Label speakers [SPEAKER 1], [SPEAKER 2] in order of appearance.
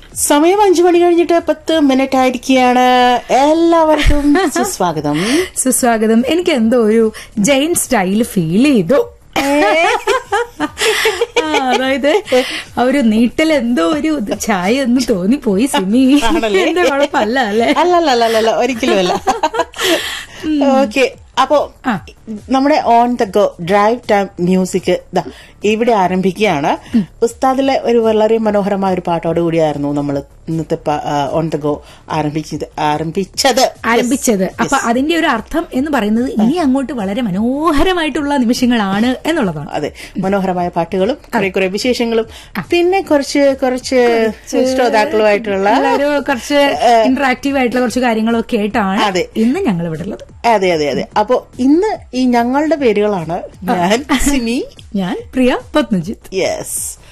[SPEAKER 1] സമയം അഞ്ചു മണി കഴിഞ്ഞിട്ട് പത്ത് മിനിറ്റ് ആയിരിക്കുകയാണ് എല്ലാവർക്കും സുസ്വാഗതം
[SPEAKER 2] സുസ്വാഗതം എനിക്ക് എന്തോ ഒരു ജൈൻ സ്റ്റൈൽ ഫീൽ ചെയ്തു ആ, അതായത് ആ ഒരു നീട്ടൽ എന്തോ ഒരു ഇത് ചായ എന്ന് തോന്നിപ്പോയി സിമി
[SPEAKER 1] ആണല്ലേ?
[SPEAKER 2] എന്റെ കുഴപ്പമല്ല അല്ലേ
[SPEAKER 1] അല്ലല്ല ഒരിക്കലും അല്ല ഓക്കെ അപ്പോ
[SPEAKER 2] ആ.
[SPEAKER 1] നമ്മുടെ on the go drive time music ദാ ഇവിടെ ആരംഭിക്കുകയാണ് ഉസ്താദിലെ ഒരു വളരെ മനോഹരമായ ഒരു പാട്ടോട് കൂടിയായിരുന്നു നമ്മൾ ഇന്നത്തെ ഓൺ ദ ഗോ ആരംഭിച്ചത് ആരംഭിച്ചത്
[SPEAKER 2] ആരംഭിച്ചത് അപ്പൊ അതിന്റെ ഒരു അർത്ഥം എന്ന് പറയുന്നത് ഇനി അങ്ങോട്ട് വളരെ മനോഹരമായിട്ടുള്ള നിമിഷങ്ങളാണ് എന്നുള്ളതാണ്
[SPEAKER 1] അതെ മനോഹരമായ പാട്ടുകളും കുറെ കുറെ വിശേഷങ്ങളും പിന്നെ കുറച്ച് കുറച്ച് ശ്രോതാക്കളുമായിട്ടുള്ള
[SPEAKER 2] ഒരു കുറച്ച് ഇന്ററാക്റ്റീവ് ആയിട്ടുള്ള കുറച്ച് കാര്യങ്ങളൊക്കെ ആയിട്ടാണ്
[SPEAKER 1] അതെ.
[SPEAKER 2] ഇന്ന് ഞങ്ങൾ ഇവിടെ ഉള്ളത്
[SPEAKER 1] അതെ അതെ അതെ അപ്പോ ഇന്ന് ഈ ഞങ്ങളുടെ പേരുകളാണ് ഞാൻ സിമി
[SPEAKER 2] ഞാൻ പ്രിയ പത്മജിത്ത്
[SPEAKER 1] യെസ്